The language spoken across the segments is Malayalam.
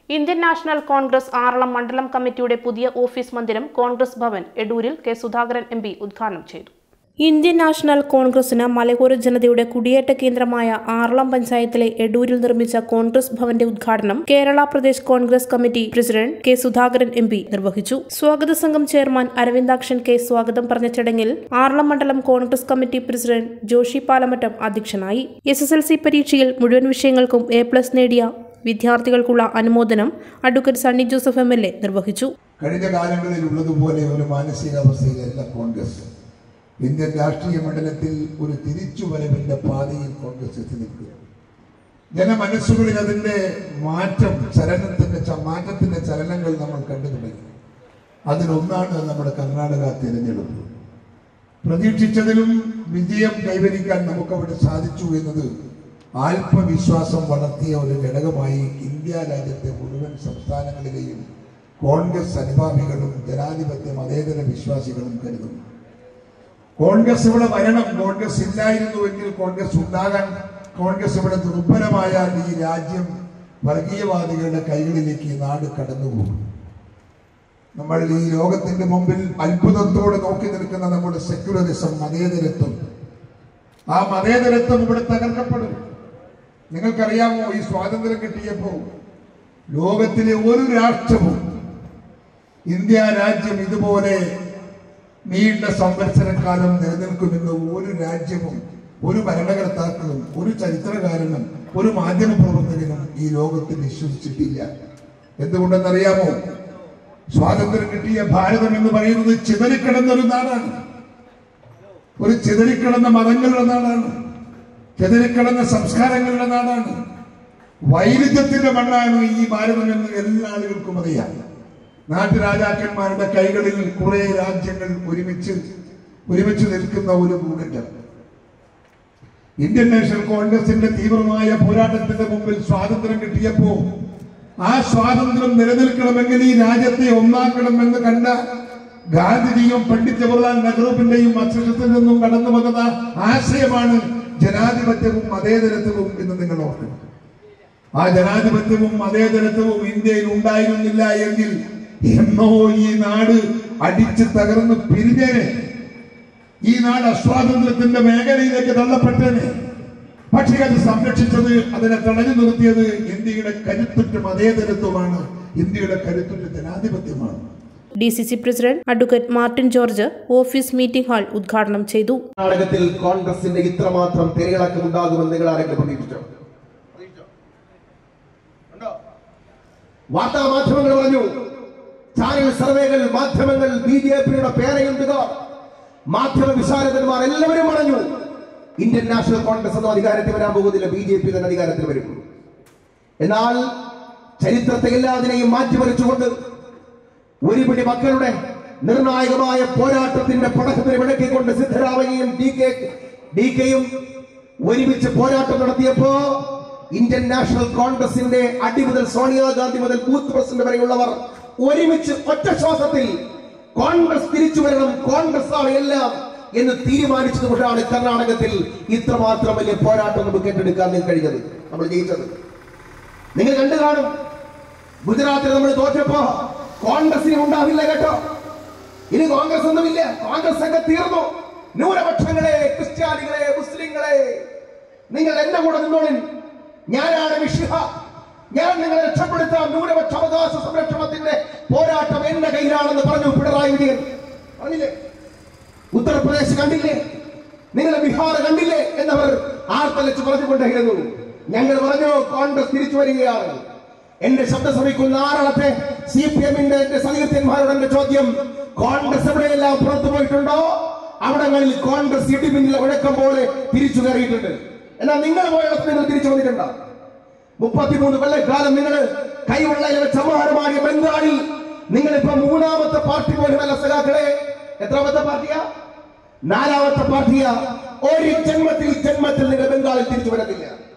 ഇന്ത്യൻ നാഷണൽ കോൺഗ്രസ് ആറളം മണ്ഡലം കമ്മിറ്റിയുടെ പുതിയ ഓഫീസ് മന്ദിരം കോൺഗ്രസ് ഭവൻ എടൂരിൽ കെ സുധാകരൻ എം പി ഉദ്ഘാടനം ചെയ്തു ഇന്ത്യൻ നാഷണൽ കോൺഗ്രസിന് മലയോര ജനതയുടെ കുടിയേറ്റ കേന്ദ്രമായ ആറളം പഞ്ചായത്തിലെ എടൂരിൽ നിർമ്മിച്ച കോൺഗ്രസ് ഭവന്റെ ഉദ്ഘാടനം Kerala Pradesh Congress committee president K Sudhakaran M P നിർവഹിച്ചു സ്വാഗത സംഘം ചെയർമാൻ അരവിന്ദാക്ഷൻ കെ സ്വാഗതം പറഞ്ഞ ചടങ്ങിൽ ആറളം മണ്ഡലം കോൺഗ്രസ് കമ്മിറ്റി പ്രസിഡന്റ് ജോഷി പാലമറ്റം അധ്യക്ഷനായി എസ് എസ് എൽ സി പരീക്ഷയിൽ മുഴുവൻ വിഷയങ്ങൾക്കും എ പ്ലസ് നേടിയ വിദ്യാർത്ഥികൾക്കുള്ള അനുമോദനം advocate Sunny Joseph M L A നിർവഹിച്ചു കഴിഞ്ഞ കാലങ്ങളിൽ ഉള്ളതുപോലെ ഒരു മാനസികാവസ്ഥയിലല്ല കോൺഗ്രസ് ഇന്ത്യൻ രാഷ്ട്രീയ മണ്ഡലത്തിൽ ഒരു തിരിച്ചുവരവിന്റെ പാതയിൽ കോൺഗ്രസ് എത്തി നിൽക്കുക ജനമനസ്സുകളിൽ അതിന്റെ മാറ്റം ചലനത്തിന്റെ ച- മാറ്റത്തിന്റെ ചലനങ്ങൾ നമ്മൾ കണ്ടു തുടങ്ങി അതിലൊന്നാണ് നമ്മുടെ കർണാടക തിരഞ്ഞെടുപ്പ് പ്രതീക്ഷിച്ചതിലും വിജയം കൈവരിക്കാൻ നമുക്കവിടെ സാധിച്ചു എന്നത് ആത്മവിശ്വാസം വളർത്തിയ ഒരു ഘടകമായി ഇന്ത്യ രാജ്യത്തെ മുഴുവൻ സംസ്ഥാനങ്ങളിലെയും കോൺഗ്രസ് അനുഭാവികളും ജനാധിപത്യ മതേതര വിശ്വാസികളും കരുതുന്നു കോൺഗ്രസ് ഇവിടെ വരണം കോൺഗ്രസ് ഇല്ലായിരുന്നുവെങ്കിൽ കോൺഗ്രസ് ഉണ്ടാകാൻ കോൺഗ്രസ് ഇവിടെ ദുർബലമായാൽ ഈ രാജ്യം വർഗീയവാദികളുടെ കൈകളിലേക്ക് ഈ നാട് കടന്നുപോകും നമ്മൾ ഈ ലോകത്തിന്റെ മുമ്പിൽ അത്ഭുതത്തോടെ നോക്കി നിൽക്കുന്ന നമ്മുടെ സെക്യുലറിസം മതേതരത്വം ആ മതേതരത്വം ഇവിടെ തകർക്കപ്പെടും നിങ്ങൾക്കറിയാമോ ഈ സ്വാതന്ത്ര്യം കിട്ടിയപ്പോൾ ലോകത്തിലെ ഒരു രാഷ്ട്രവും ഇന്ത്യ രാജ്യം ഇതുപോലെ നീണ്ട സംവത്സരക്കാലം നിലനിൽക്കുമെന്ന് ഒരു രാജ്യവും ഒരു ഭരണകർത്താക്കളും ഒരു ചരിത്രകാരനും ഒരു മാധ്യമ പ്രവർത്തകനും ഈ ലോകത്തിൽ വിശ്വസിച്ചിട്ടില്ല എന്തുകൊണ്ടെന്നറിയാമോ സ്വാതന്ത്ര്യം കിട്ടിയ ഭാരതം എന്ന് പറയുന്നത് ചിതറിക്കിടന്ന ഒരു നാടാണ് ഒരു ചിതറിക്കിടന്ന മതങ്ങളുടെ നാടാണ് ചിതറിക്കിടന്ന സംസ്കാരങ്ങളുടെ നാടാണ് വൈരുദ്ധ്യത്തിന്റെ മണ്ണാണ് ഈ ഭാരതം എന്ന് എല്ലാ ആളുകൾക്കും അറിയാം നാട്ടുരാജാക്കന്മാരുടെ കൈകളിൽ കുറെ രാജ്യങ്ങൾ ഒരുമിച്ച് ഒരുമിച്ച് നിൽക്കുന്ന ഒരു ഭൂഖണ്ഡം ഇന്ത്യൻ നാഷണൽ കോൺഗ്രസിന്റെ തീവ്രമായ പോരാട്ടത്തിന്റെ മുമ്പിൽ സ്വാതന്ത്ര്യം കിട്ടിയപ്പോ ആ സ്വാതന്ത്ര്യം നിലനിൽക്കണമെങ്കിൽ ഈ രാജ്യത്തെ ഒന്നാക്കണമെന്ന് കണ്ട ഗാന്ധിജിയും പണ്ഡിറ്റ് ജവഹർലാൽ നെഹ്റുവിന്റെയും മസ്തിഷ്കത്തിൽ നിന്നും കടന്നു വന്ന ആശയമാണ് ജനാധിപത്യവും മതേതരത്വവും എന്ന് നിങ്ങൾ ഓർക്കണം ആ ജനാധിപത്യവും മതേതരത്വവും ഇന്ത്യയിൽ ഉണ്ടായിരുന്നില്ല എങ്കിൽ എന്നോ ഈ നാട് അടിച്ച് തകർന്ന് പിരിഞ്ഞേനെ ഈ നാട് അസ്വാതന്ത്ര്യത്തിന്റെ മേഖലയിലേക്ക് തള്ളപ്പെട്ടേനെ പക്ഷേ അത് സംരക്ഷിച്ചത് അതിനെ തടഞ്ഞു നിർത്തിയത് ഇന്ത്യയുടെ കരുത്തുറ്റ മതേതരത്വമാണ് ഇന്ത്യയുടെ കരുത്തുറ്റ ജനാധിപത്യമാണ് D C C president advocate Martin George office meeting hall ഉദ്ഘാടനം ചെയ്തു കർണാടകത്തിൽ കോൺഗ്രസിന്റെ ഇത്രമാത്രം തിരയിളക്കം ഉണ്ടാകുമെന്ന് നിങ്ങൾ ആരെങ്കിലും പ്രതീക്ഷിച്ചോ വാർത്താ മാധ്യമങ്ങൾ പറഞ്ഞു ചാനൽ സർവേകൾ മാധ്യമങ്ങൾ ബി ജെ പിയുടെ പേരയുണ്ടുക മാധ്യമ വിശാരദന്മാർ എല്ലാവരും പറഞ്ഞു ഇന്ത്യൻ നാഷണൽ കോൺഗ്രസ് ഒന്നും അധികാരത്തിൽ വരാൻ പോകുന്നില്ല ബി ജെ പി തന്നെ അധികാരത്തിൽ വരും എന്നാൽ ചരിത്രത്തെ എല്ലാതിനെയും മാറ്റിമറിച്ചുകൊണ്ട് ഒരുപിടി മക്കളുടെ നിർണായകമായ പോരാട്ടത്തിന്റെ പടക്കത്തിന് വിളക്കിക്കൊണ്ട് സിദ്ധരാമയ്യയും ഡി കെ ഡി കെയും ഒരുമിച്ച് പോരാട്ടം നടത്തിയപ്പോ ഇന്ത്യൻ നാഷണൽ കോൺഗ്രസിന്റെ അടി മുതൽ സോണിയാഗാന്ധി മുതൽ ബൂത്ത് പ്രസിഡന്റ് വരെയുള്ളവർ ഒരുമിച്ച് ഒറ്റ ശ്വാസത്തിൽ കോൺഗ്രസ് തിരിച്ചു വരണം കോൺഗ്രസ് ആണ് എല്ലാം എന്ന് തീരുമാനിച്ചതുകൊണ്ടാണ് കർണാടകത്തിൽ ഇത്രമാത്രം വലിയ പോരാട്ടം നമുക്ക് ഏറ്റെടുക്കാൻ നിങ്ങൾക്ക് കഴിഞ്ഞത് നമ്മൾ ജയിച്ചത് നിങ്ങൾ കണ്ടു കാണും ഗുജറാത്തിൽ നമ്മൾ തോറ്റപ്പോ കോൺഗ്രസിന് ഉണ്ടാവില്ല കേട്ടോ ഇനി കോൺഗ്രസ് ഒന്നുമില്ല കോൺഗ്രസ് ഒക്കെ തീർന്നു ന്യൂനപക്ഷങ്ങളെ ക്രിസ്ത്യാനികളെ മുസ്ലിങ്ങളെ നിങ്ങൾ എന്റെ കൂടെ നിന്നോളിൻ ഞാനാണ് വിഷിഹ ഞാൻ നിങ്ങളെ രക്ഷപ്പെടുത്താം ന്യൂനപക്ഷ അവകാശ സംരക്ഷണത്തിന്റെ പോരാട്ടം എന്റെ കയ്യിലാണെന്ന് പറഞ്ഞു പിണറായി വിജയൻ പറഞ്ഞില്ലേ ഉത്തർപ്രദേശ് കണ്ടില്ലേ നിങ്ങൾ ബീഹാർ കണ്ടില്ലേ എന്നവർ ആർത്തലച്ച് പറഞ്ഞുകൊണ്ടേയിരുന്നു ഞങ്ങൾ പറഞ്ഞു കോൺഗ്രസ് തിരിച്ചു വരികയാണ് എന്റെ ശബ്ദം ശ്രമിക്കുന്ന ആറളത്തെ സി പി എമ്മിന്റെ എന്റെ സതീർത്ഥന്മാരോട് എന്റെ ചോദ്യം കോൺഗ്രസ് എവിടെയെല്ലാം പുറത്തു പോയിട്ടുണ്ടോ അവിടങ്ങളിൽ കോൺഗ്രസ് ഇടിമിന്നൽ ഒഴക്കം പോലെ തിരിച്ചു കയറിയിട്ടുണ്ട് എന്നാൽ നിങ്ങൾ പോയിടത്ത് നിങ്ങൾ തിരിച്ചു വന്നിട്ടുണ്ടോ മുപ്പത്തിമൂന്ന് കൊല്ലക്കാലം നിങ്ങൾ കൈവെള്ളയിൽ വെച്ച് സമാഹാരമാടിയ ബംഗാളിൽ നിങ്ങൾ ഇപ്പൊ മൂന്നാമത്തെ പാർട്ടി പോലുമല്ല സഖാക്കളെ എത്രാമത്തെ പാർട്ടിയാ നാലാമത്തെ പാർട്ടിയാ ഒരു ജന്മത്തിൽ ജന്മത്തിൽ നിങ്ങൾ ബംഗാളിൽ തിരിച്ചു വരത്തില്ല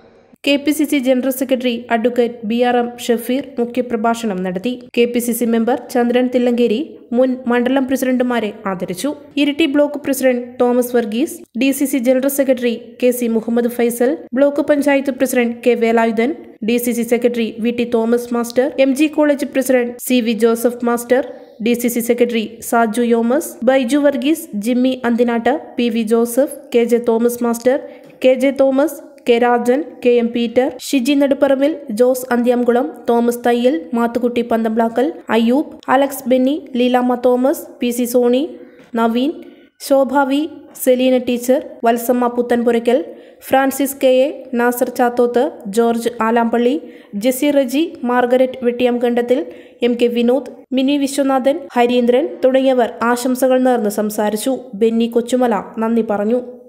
K P C C general secretary advocate B R M Shafeer മുഖ്യപ്രഭാഷണം നടത്തി K P C C member Chandran Thillankeri മുൻ മണ്ഡലം പ്രസിഡന്റുമാരെ ആദരിച്ചു Iritty block president Thomas Varghese D C C general secretary K C Muhammad Faisal block panchayat president K Velayudhan D C C secretary V T Thomas master M G college president C V Joseph master D C C secretary Saju യോമസ് Baiju Varghese Jimmy Anthinattu P V Joseph K J Thomas master K J Thomas K Rajan K M Peter Shiji Nedupparambil Jose Anthyamkulam Thomas Thayyil Mathukutty Panthamplackal Ayyoob Alex Benny Leelamma Thomas P C Soni Naveen Shobhavi Selina teacher Valsamma Puthenpurackal Francis K A Nasar Chathoth George Alampally Jessy Reji Margaret Vettiyamkandathil M K Vinod Mini Viswanathan Harindran തുടങ്ങിയവർ ആശംസകൾ നേർന്ന് സംസാരിച്ചു ബെന്നി കൊച്ചുമല നന്ദി പറഞ്ഞു